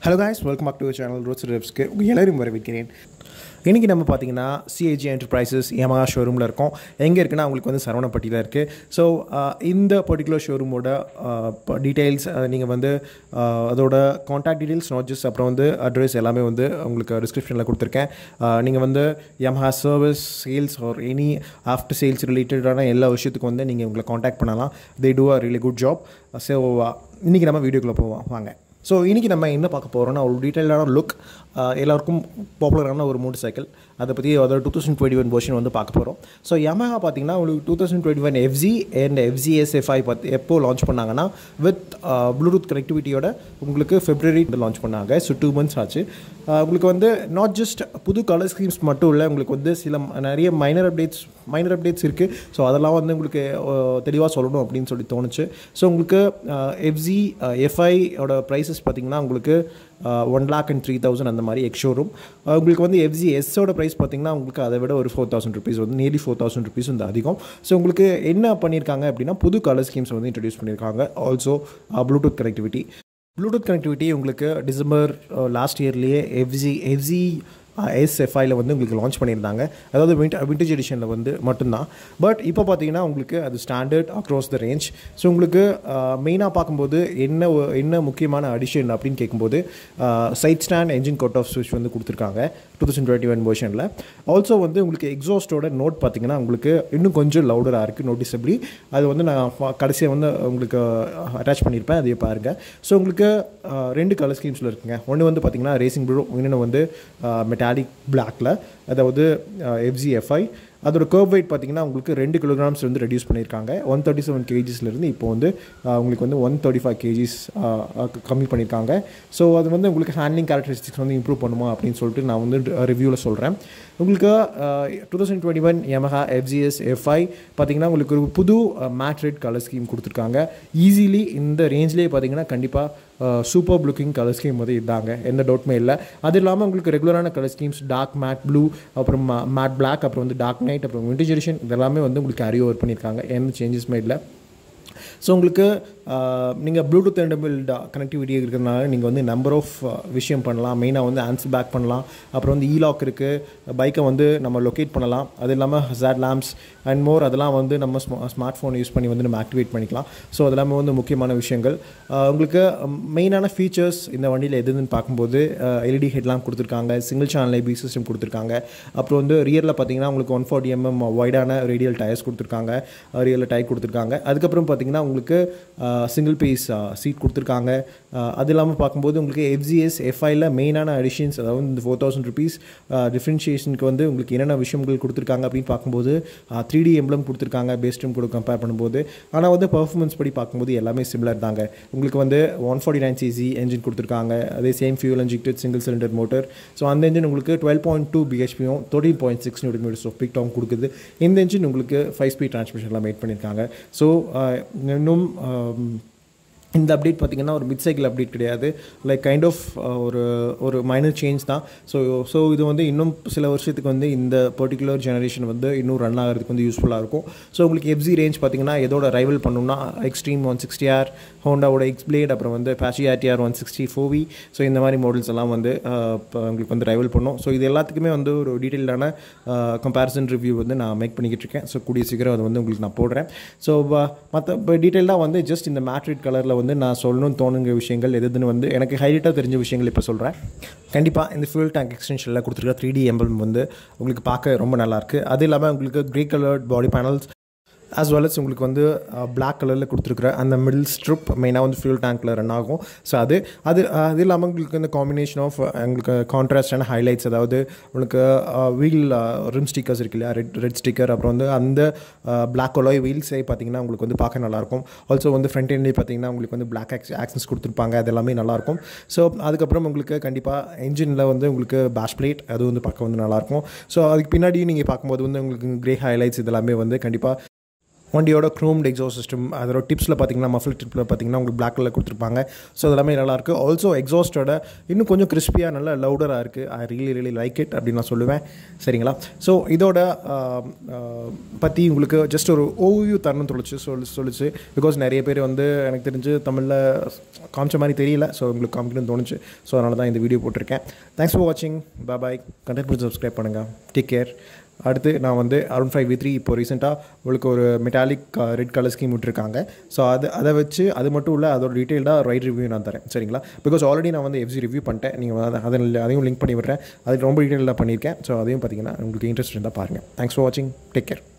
hello guys welcome back to channel roads ரிப்ஸ்க்கு உங்கள் எல்லாரும் வரவேற்கிறேன் இன்றைக்கி நம்ம பார்த்தீங்கன்னா சிஏஜி என்டர்பிரைசஸ் யமஹா ஷோரூமில் இருக்கோம் எங்கே இருக்குன்னா உங்களுக்கு வந்து சரவணப்பட்டியில் இருக்குது ஸோ இந்த பர்டிகுலர் ஷோரூமோட டீட்டெயில்ஸ் நீங்கள் வந்து uh, அதோட காண்டாக்ட் டீட்டெயில்ஸ் நாட் ஜஸ்ட் அப்புறம் வந்து அட்ரஸ் எல்லாமே வந்து உங்களுக்கு டிஸ்கிரிப்ஷனில் கொடுத்துருக்கேன் நீங்கள் வந்து Yamaha service sales are any after sales ரிலேட்டடான எல்லா விஷயத்துக்கும் வந்து நீங்கள் உங்களை காண்டாக்ட் பண்ணலாம் they do a really good job so இன்றைக்கி நம்ம வீடியோக்குள்ளே போவோம் வாங்க ஸோ இன்றைக்கி நம்ம என்ன பார்க்க போகிறோம்னா ஒரு டீட்டெயிலான லுக் எல்லாருக்கும் பாப்புலரான ஒரு மோட்டர் சைக்கிள் அதை பற்றி அதோட two thousand twenty one version வந்து பார்க்க போகிறோம் ஸோ Yamaha பார்த்தீங்கன்னா உங்களுக்கு two thousand twenty one FZ and FZSFI பார்த்து எப்போ லான்ச் பண்ணாங்கன்னா வித் ப்ளூடூத் கனெக்டிவிட்டியோட உங்களுக்கு ஃபெப்ரவரி லான்ச் பண்ணாங்க ஸோ டூ மந்த்ஸ் ஆச்சு Uh, உங்களுக்கு வந்து நாட் ஜஸ்ட் புது கலர் ஸ்கீம்ஸ் மட்டும் இல்லை உங்களுக்கு வந்து சில ம- நிறைய மைனர் அப்டேட்ஸ் மைனர் அப்டேட்ஸ் இருக்குது ஸோ அதெல்லாம் வந்து உங்களுக்கு தெளிவாக சொல்லணும் அப்படின்னு சொல்லி தோணுச்சு ஸோ உங்களுக்கு எஃப்ஜி எஃப்ஐயோட ப்ரைஸஸ் பார்த்தீங்கன்னா உங்களுக்கு one lakh and three thousand அந்த மாதிரி எக்ஸ் ஷோரூம் உங்களுக்கு வந்து எஃப்ஜி எஸ்ஸோட ப்ரைஸ் பார்த்தீங்கன்னா உங்களுக்கு அதை விட ஒரு ஃபோர் தௌசண்ட் ருபீஸ் வந்து நியர்லி ஃபோர் தௌசண்ட் ருபீஸ் வந்து அதிகம் ஸோ உங்களுக்கு என்ன பண்ணியிருக்காங்க அப்படின்னா புது கலர் ஸ்கீம்ஸ் வந்து இன்ட்ரடியூஸ் பண்ணியிருக்காங்க also Bluetooth connectivity Bluetooth connectivity உங்களுக்கு டிசம்பர் லாஸ்ட் இயர்லேயே எஃப்ஜி எஃப்ஜி எஸ்எஃப்ஐயில் வந்து உங்களுக்கு லான்ச் பண்ணியிருந்தாங்க அதாவது விண்ட் விண்டேஜ் எடிஷனில் வந்து மட்டும்தான் பட் இப்போ பார்த்தீங்கன்னா உங்களுக்கு அது standard across the range so உங்களுக்கு மெயினாக பார்க்கும்போது என்ன ஒ- என்ன முக்கியமான அடிஷன் அப்படின்னு கேட்கும்போது side stand engine cut off ஸ்விட்ச் வந்து கொடுத்துருக்காங்க டூ தௌசண்ட் டுவெண்ட்டி ஒன் வெர்ஷனில் ஆல்சோ வந்து உங்களுக்கு எக்ஸாஸ்டோட நோட் பார்த்தீங்கன்னா உங்களுக்கு இன்னும் கொஞ்சம் லவுடராக இருக்குது நோட்டிசபிளி அது வந்து நான் கடைசியாக வந்து உங்களுக்கு அட்டாச் பண்ணியிருப்பேன் அதையே பாருங்கள் ஸோ உங்களுக்கு அஹ், ரெண்டு கலர் ஸ்கீம்ஸில் இருக்குங்க ஒன்று வந்து பார்த்தீங்கன்னா ரேசிங் ப்ளூ இன்னொன்று வந்து மெட்டாலிக் பிளாக்ல அதாவது எஃப்ஜிஎஃப்ஐ அதோட கர்வ் வெயிட் பார்த்தீங்கன்னா உங்களுக்கு ரெண்டு கிலோகிராம்ஸ் வந்து ரெடியூஸ் பண்ணியிருக்காங்க ஒன் தேர்ட்டி செவன் கேஜிஸ்லேருந்து இப்போ வந்து அஹ், உங்களுக்கு வந்து ஒன் தேர்ட்டி ஃபைவ் கேஜிஸ் கம்மி பண்ணியிருக்காங்க ஸோ அது வந்து உங்களுக்கு ஹேண்ட்லிங் கேரக்டரிஸ்டிக்ஸ் வந்து இம்ப்ரூவ் பண்ணுமா அப்படின்னு சொல்லிட்டு நான் வந்து ரிவ்யூவில் சொல்கிறேன் உங்களுக்கு two thousand twenty one Yamaha FZS FI பார்த்தீங்கன்னா உங்களுக்கு ஒரு புது மேட் ரெட் கலர் ஸ்கீம் கொடுத்துருக்காங்க ஈஸிலி இந்த ரேஞ்ச்லேயே பார்த்தீங்கன்னா கண்டிப்பாக சூப்பர் லுக்கிங் கலர் ஸ்கீம் வந்து இதாங்க எந்த டவுட்டுமே இல்லை அது இல்லாமல் உங்களுக்கு ரெகுலரான colour schemes dark matte blue அப்புறம் மேட் பிளாக் அப்புறம் வந்து டார்க் நைட் அப்புறம் விண்டேஜ் எடிஷன் இதெல்லாமே வந்து உங்களுக்கு அரியோ ஒர்க் பண்ணியிருக்காங்க எந்த சேஞ்சஸுமே இல்லை ஸோ உங்களுக்கு நீங்கள் ப்ளூடூத் எனபிள் கனெக்டிவிட்டி இருக்கிறதுனால நீங்கள் வந்து நம்பர் ஆஃப் விஷயம் பண்ணலாம் மெயினாக வந்து ஆன்சர் பேக் பண்ணலாம் அப்புறம் வந்து ஈலாக் இருக்குது பைக்கை வந்து நம்ம லொக்கேட் பண்ணலாம் அது இல்லாமல் ஹசாட் லேம்ப்ஸ் அண்ட் மோர் அதெல்லாம் வந்து நம்ம ஸ்மார்ட் ஃபோன் யூஸ் பண்ணி வந்து நம்ம ஆக்டிவேட் பண்ணிக்கலாம் ஸோ அதெல்லாமே வந்து முக்கியமான விஷயங்கள் அஹ், உங்களுக்கு மெயினான ஃபீச்சர்ஸ் இந்த வண்டியில் எதுன்னு பார்க்கும்போது எல்இடி ஹெட்லாம் கொடுத்துருக்காங்க சிங்கிள் சேனல் ஐபி சிஸ்டம் கொடுத்துருக்காங்க அப்புறம் வந்து ரியரில் பார்த்தீங்கன்னா உங்களுக்கு ஒன் ஃபார்ட்டி எம்எம் வைடான ரேடியல் டயர்ஸ் கொடுத்துருக்காங்க ரியல் டயர் கொடுத்துருக்காங்க அதுக்கப்புறம் பார்த்தீங்கன்னா உங்களுக்கு சிங்கிள் பீஸ் சீட் கொடுத்துருக்காங்க அஹ், அது இல்லாமல் பார்க்கும்போது உங்களுக்கு எஃப்ஜிஎஸ் எஃப்ஐயில் மெயினான அடிஷன்ஸ் அதாவது இந்த ஃபோர் தௌசண்ட் ருபீஸ் டிஃப்ரென்ஷியேஷனுக்கு வந்து உங்களுக்கு என்னென்ன விஷயங்கள் கொடுத்துருக்காங்க அப்படின்னு பார்க்கும்போது த்ரீ டி எம்ப்ளம் கொடுத்துருக்காங்க பேஸ்டும் கூட கம்பேர் பண்ணும்போது ஆனால் வந்து பர்ஃபார்மன்ஸ் படி பார்க்கும்போது எல்லாமே சிமிலர் தாங்க உங்களுக்கு வந்து one forty nine cc engine கொடுத்துருக்காங்க அதே same fuel injected single cylinder motor so அந்த என்ஜின் உங்களுக்கு டுவெல் பாயிண்ட் டூ பிஹெச்பியும் thirteen point six newton metres of peak டாம் கொடுக்குது இந்த என்ஜின் உங்களுக்கு ஃபைவ் ஸ்பீட் டிரான்ஸ்மிஷன்லாம் மேட் பண்ணியிருக்காங்க ஸோ இன்னும் ஆம், இந்த அப்டேட் பார்த்தீங்கன்னா ஒரு மிட் சைக்கிள் அப்டேட் கிடையாது லைக் கைண்ட் ஆஃப் ஒரு ஒரு மைனர் சேஞ்ச் தான் ஸோ ஸோ இது வந்து இன்னும் சில வருஷத்துக்கு வந்து இந்த பர்டிகுலர் ஜெனரேஷன் வந்து இன்னும் ரன் ஆகிறதுக்கு வந்து யூஸ்ஃபுல்லாக இருக்கும் ஸோ உங்களுக்கு எஃப்ஜி ரேஞ்ச் பார்த்தீங்கன்னா எதோட ரைவல் பண்ணணும்னா எக்ஸ்ட்ரீம் ஒன் சிக்ஸ்டி ஆர் ஹோண்டாவோட எக்ஸ் பிளேட் அப்புறம் வந்து Apache RTR one sixty four V so இந்த மாதிரி மாடல்ஸ் எல்லாம் வந்து அஹ், இப்போ உங்களுக்கு வந்து ரைவல் பண்ணும் ஸோ இது எல்லாத்துக்குமே வந்து ஒரு டீட்டெயில்டான கம்பேரிசன் ரிவ்யூ வந்து நான் மேக் பண்ணிக்கிட்டு இருக்கேன் ஸோ கூடிய சீக்கிரம் அது வந்து உங்களுக்கு நான் போடுறேன் ஸோ மற்ற இப்போ டீட்டெயிலாக வந்து ஜஸ்ட் இந்த மேட்ரிட் கலரில் வந்து நான் சொல்லணும்னு தோணுங்கிற விஷயங்கள் எதுன்னு வந்து எனக்கு ஹைலைட்டாக தெரிஞ்ச விஷயங்கள் இப்போ சொல்கிறேன் கண்டிப்பாக இந்த ஃபியூல் டேங்க் எக்ஸ்டென்ஷனில் கொடுத்துருக்க த்ரீ டி எம்பலம் வந்து உங்களுக்கு பார்க்க ரொம்ப நல்லாயிருக்கு அது இல்லாமல் உங்களுக்கு grey coloured body panels as well as உங்களுக்கு வந்து பிளாக் கலரில் கொடுத்துருக்குற அந்த மிடில் ஸ்ட்ரிப் மெயினாக வந்து ஃபியூல் டேங்க்கில் ரன் ஆகும் ஸோ அது அது அது இல்லாமல் உங்களுக்கு இந்த காம்பினேஷன் ஆஃப் உங்களுக்கு கான்ட்ராஸ்டான ஹைலைட்ஸ் அதாவது உங்களுக்கு வீல் ரிம் ஸ்டிக்கர்ஸ் இருக்கு இல்லையா ரெட் ரெட் ஸ்டிக்கர் அப்புறம் வந்து அந்த பிளாக் ஒலாய் வீல்ஸே பார்த்தீங்கன்னா உங்களுக்கு வந்து பார்க்க நல்லாயிருக்கும் ஆல்சோ வந்து ஃப்ரண்ட் எண்ட்லேயே பார்த்தீங்கன்னா உங்களுக்கு வந்து பிளாக் ஆக்ஸ் ஆக்சன்ஸ் கொடுத்துருப்பாங்க அது எல்லாமே நல்லாயிருக்கும் ஸோ அதுக்கப்புறம் உங்களுக்கு கண்டிப்பாக என்ஜினில் வந்து உங்களுக்கு பேஷ் பிளேட் அது வந்து பார்க்க வந்து நல்லாயிருக்கும் ஸோ அதுக்கு பின்னாடி நீங்கள் பார்க்கும்போது வந்து உங்களுக்கு கிரே ஹைலைட்ஸ் இதெல்லாமே வந்து கண்டிப்பாக வண்டியோட க்ரோம்டு எக்ஸோ சிஸ்டம் அதோட டிப்ஸில் பார்த்தீங்கன்னா மஃபில் டிப்பில் பார்த்தீங்கன்னா உங்களுக்கு பிளாக் கலர் கொடுத்துருப்பாங்க ஸோ அதெல்லாமே நல்லாயிருக்கு ஆல்சோ எக்ஸாஸ்டோட இன்னும் கொஞ்சம் கிறிஸ்பியாக நல்லா லவுடராக இருக்குது I really really like it அப்படின்னு நான் சொல்லுவேன் சரிங்களா ஸோ இதோட பற்றி உங்களுக்கு ஜஸ்ட் ஒரு ஓவியூ தரணும் தொழிச்சு சொல்லி சொல்லிச்சு பிகாஸ் நிறைய பேர் வந்து எனக்கு தெரிஞ்சு தமிழில் காமிச்ச மாதிரி தெரியல ஸோ உங்களுக்கு காமிக்கணும்னு தோணுச்சு ஸோ அதனால தான் இந்த வீடியோ போட்டிருக்கேன் தேங்க்ஸ் ஃபார் வாட்சிங் பாய் கண்டென்ட் பிடிச்சி சப்ஸ்கிரைப் பண்ணுங்கள் டேக் கேர் அடுத்து நான் வந்து அருண் ஃபைவ் வி த்ரீ இப்போ ரீசெண்டாக உங்களுக்கு ஒரு மெட்டாலிக் ரெட் கலர் ஸ்கீம் விட்டுருக்காங்க ஸோ அது அதை வச்சு அது மட்டும் இல்லை அதோட டீட்டெயில்டாக ரைட் ரிவ்யூ நான் தரேன் சரிங்களா பிகாஸ் ஆல்ரெடி நான் வந்து எஃப்சி ரிவ்யூ பண்ணிட்டேன் நீங்கள் அதை அதில் அதையும் லிங்க் பண்ணி விடுறேன் அதுக்கு ரொம்ப டீட்டெயிலாக பண்ணியிருக்கேன் ஸோ அதையும் பார்த்தீங்கன்னா உங்களுக்கு இன்ட்ரெஸ்ட் இருந்தால் பாருங்கள் தேங்க்ஸ் ஃபார் வாட்சிங் டேக் கேர்